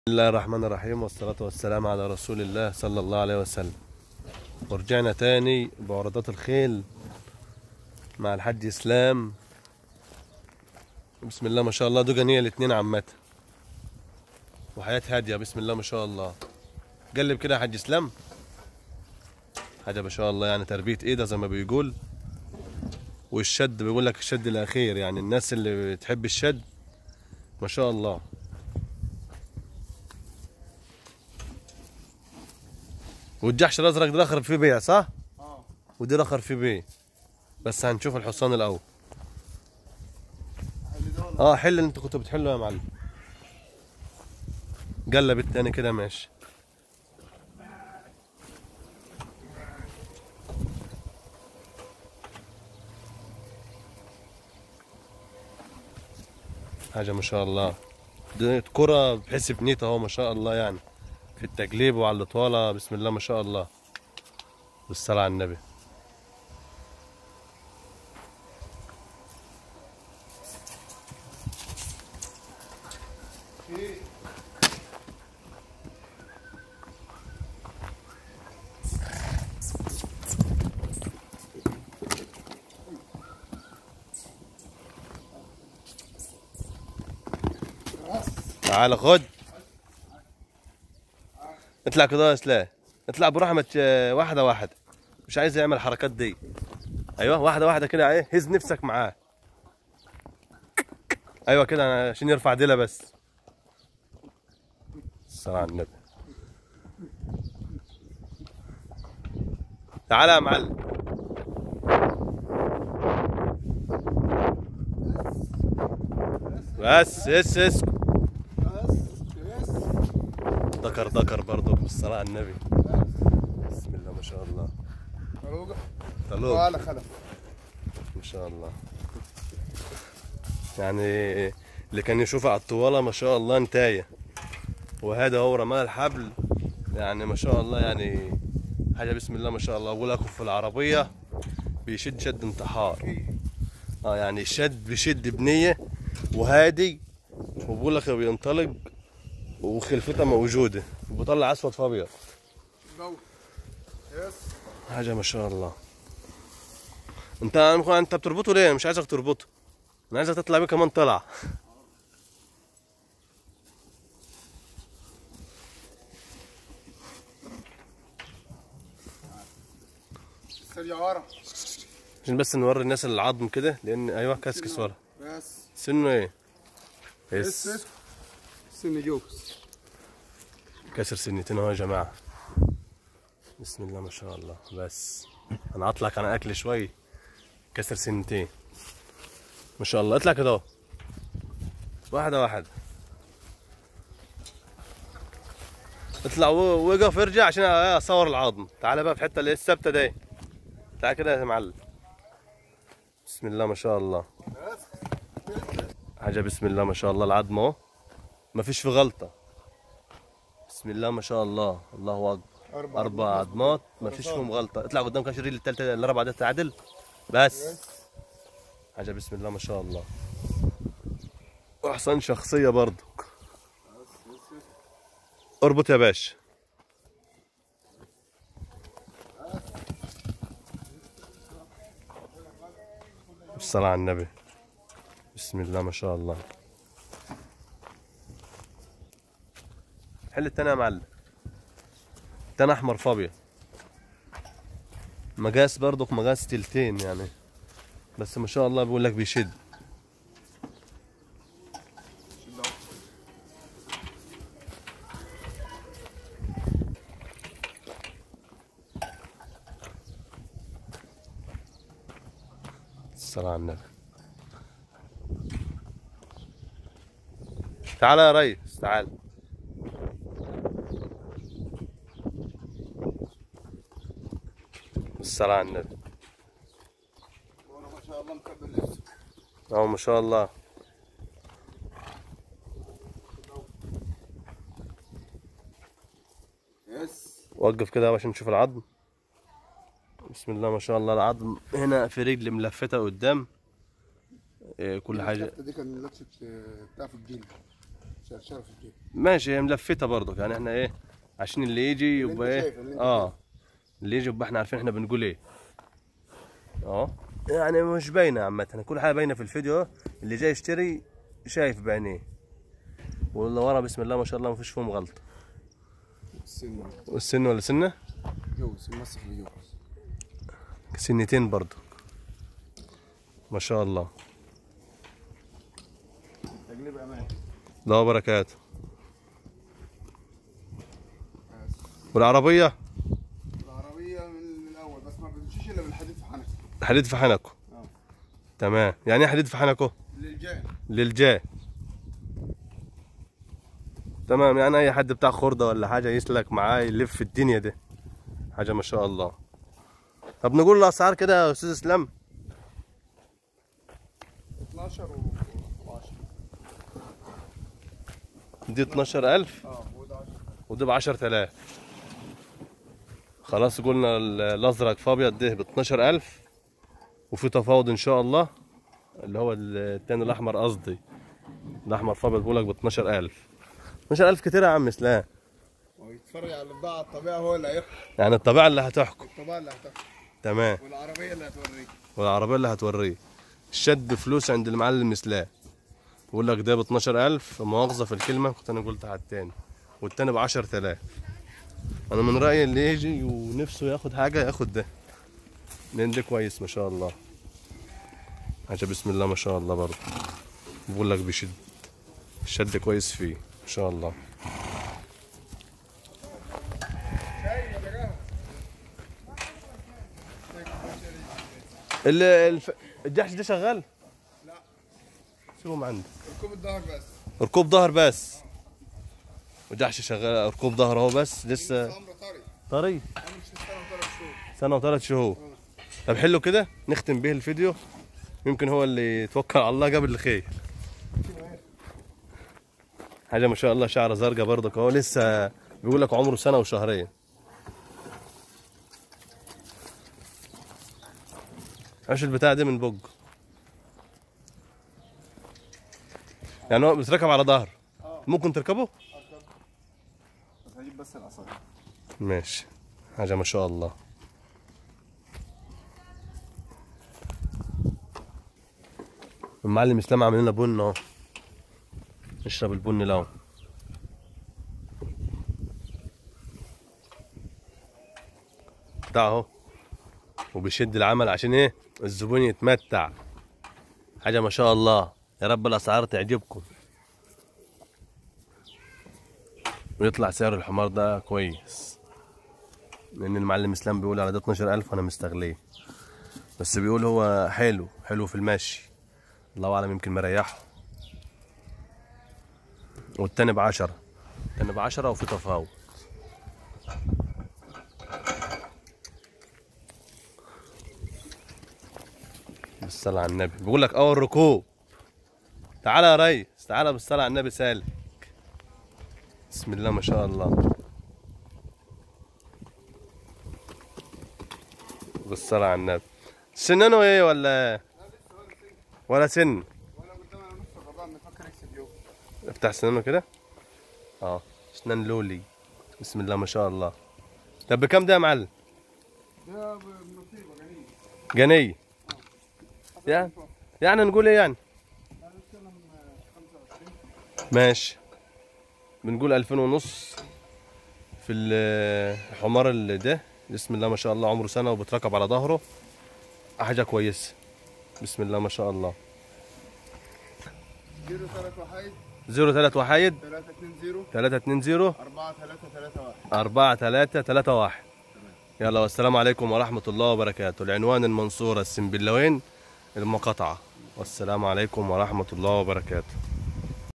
بسم الله الرحمن الرحيم والصلاة والسلام على رسول الله صلى الله عليه وسلم ورجعنا تاني بعرضات الخيل مع الحاج اسلام بسم الله ما شاء الله دول جنيه الاتنين عامة وحياة هادية بسم الله ما شاء الله قلب كده يا حاج اسلام حاجة ما شاء الله يعني تربية ايده زي ما بيقول والشد بيقول لك الشد الاخير يعني الناس اللي بتحب الشد ما شاء الله والجحش الازرق ده اخر فيه بيع صح؟ اه ودي الاخر فيه بيع بس هنشوف الحصان الاول اللي ده ولا اه حل اللي انت كنت بتحله يا معلم قلب التاني كده ماشي حاجة ما شاء الله دي كرة بحس بنيتها اهو ما شاء الله يعني في التقليب وعلى الإطوالة بسم الله ما شاء الله والصلاة على النبي في راس تعال خد اطلع كده يا اسلام اطلع برحمة آه، واحدة واحدة مش عايز يعمل الحركات دي ايوه واحدة واحدة كده ايه هز نفسك معاه ايوه كده عشان يرفع ديله بس الصلاة على النبي تعال يا معلم بس اس اس راس راس ذكر ذكر برضه بالصلاة على النبي بسم الله ما شاء الله فاروق طلوق وعلى خلف ما شاء الله يعني اللي كان يشوفها على الطوالة ما شاء الله انتاية وهذا هو رماه الحبل يعني ما شاء الله يعني حاجة بسم الله ما شاء الله أقول لكم في العربية بيشد شد انتحار اه يعني شد بيشد بنية وهادي وبقول لك بينطلق وخلفته موجودة وبيطلع أسود في أبيض جو يس حاجة ما شاء الله انت انت بتربطه ليه؟ مش عايزك تربطه انا عايزك تطلع بيه كمان طلع سريع ورا عشان بس نوري الناس العظم كده لان ايوه كسكس ورا بس سنه ايه؟ يس يس سن جوكس كسر سنتين اهو يا جماعة بسم الله ما شاء الله بس انا هطلعك انا اكل شوي كسر سنتين ما شاء الله اطلع كده اهو واحدة واحدة اطلع و- وقف ارجع عشان اصور العظم تعال بقى في الحتة اللي هي الثابتة دي تعال كده يا معلم بسم الله ما شاء الله حاجة بسم الله ما شاء الله العظم اهو مفيش في غلطة بسم الله ما شاء الله الله اكبر أربع اربع عظمات ما فيش فيهم غلطه اطلع قدام كاش الريل الثالثه الرابعه ده تعادل بس حاجه بسم الله ما شاء الله واحسن شخصيه برضو اربط يا باشا الصلاة على النبي بسم الله ما شاء الله حل التاني يا معلم التاني احمر فابيض مقاس برضك مقاس تلتين يعني بس ما شاء الله بيقول لك بيشد الصلاة على النبي تعال يا ريس تعال الصلاة على النبي ورا ما شاء الله مكبل نفسه اه ما شاء الله يس وقف كده عشان نشوف العظم بسم الله ما شاء الله العظم هنا في رجل ملفتة قدام إيه، كل حاجة الشفطة دي كان لبسة آه، بتاع في الجلد شرشره في الجيب ماشي هي ملفتة برضك يعني احنا ايه عشان اللي يجي اللي يبقى انت ايه شايفه، اللي انت اه اللي يجي يبقى احنا عارفين احنا بنقول ايه اه يعني مش باينة عامة كل حاجة باينة في الفيديو اللي جاي يشتري شايف بعينيه واللي ورا بسم الله ما شاء الله ما فيش فيهم غلطة السن والسن ولا سنة جوز مسح بجوز سنتين برضو ما شاء الله تقليب امان الله بركاته والعربية العربيه من الاول بس ما بتمشيش الا بالحديد في حنك حديد في حنكو اه تمام يعني ايه حديد في حنكو للجاي للجاي تمام يعني اي حد بتاع خردة ولا حاجة يسلك معاه يلف في الدنيا دي حاجة ما شاء الله طب نقول الاسعار كده يا استاذ اسلام 12 و 10 دي 12000 اه وده 10 ودي ب 10000 خلاص قلنا ال- الازرق في ابيض ده ب 12000 وفي تفاوض ان شاء الله اللي هو التاني الاحمر قصدي الاحمر في ابيض بقول لك ب 12000 12000 كتير يا عم اسلام ويتفرج على البضاعه الطبيعه هو اللي هيحكم يعني الطبيعه اللي هتحكم الطبيعه اللي هتحكم تمام والعربيه اللي هتوريك والعربيه اللي هتوريه الشد فلوس عند المعلم اسلام بقول لك ده ب 12000 مؤاخذه في الكلمه كنت انا قلت على التاني والتاني ب 10000 انا من رايي اللي يجي ونفسه ياخد حاجه ياخد ده لان ده كويس ما شاء الله حاجه بسم الله ما شاء الله برضه بقول لك بيشد الشد كويس فيه ما شاء الله ال- الف... الجحش ده شغال؟ لا. سيبهم عندي ركوب الظهر بس ركوب ظهر بس وجحش شغال ركوب ظهر اهو بس لسه عمره طري طري عمره سنه وثلاث شهور سنه وثلاث شهور طب حلو كده نختم به الفيديو يمكن هو اللي يتوكل على الله قبل الخير حاجه ما شاء الله شعره زرقاء برضك اهو لسه بيقول لك عمره سنه وشهرين عش البتاع ده من بوج يعني هو بيتركب على ظهر ممكن تركبه بس هجيب بس العصايه ماشي حاجة ما شاء الله المعلم اسلام عامل لنا بن اهو نشرب البن الاول بتاع اهو وبيشد العمل عشان ايه الزبون يتمتع حاجة ما شاء الله يا رب الاسعار تعجبكم ويطلع سعر الحمار ده كويس لان المعلم اسلام بيقول على ده 12000 وانا مستغليه بس بيقول هو حلو حلو في المشي الله اعلم يمكن مريحه والتاني بعشرة التاني بعشرة وفي تفاوض بالصلاة على النبي بيقول لك اول ركوب تعالى يا ريس تعالى بالصلاة على النبي سالك بسم الله ما شاء الله بالصلاة على النبي سنانه ايه ولا ولا سن وانا قدام انا نص الرباع بفكر يكسب يوم افتح سنانه كده اه سنان لولي بسم الله ما شاء الله طب بكام ده يا معلم ده بنصيبه جميل جنيه يعني يعني نقول ايه يعني انا بتكلم 25 ماشي بنقول ألفين ونص في ال- الحمار اللي ده بسم الله ما شاء الله عمره سنة وبتركب على ظهره حاجة كويسة بسم الله ما شاء الله زيرو ثلاث وحيد زيرو تلات وحايد 3 2 0 تلاتة اتنين زيرو 4 3 3 1 أربعة تلاتة تلاتة واحد يلا والسلام عليكم ورحمة الله وبركاته العنوان المنصورة السنبلاوين المقاطعة والسلام عليكم ورحمة الله وبركاته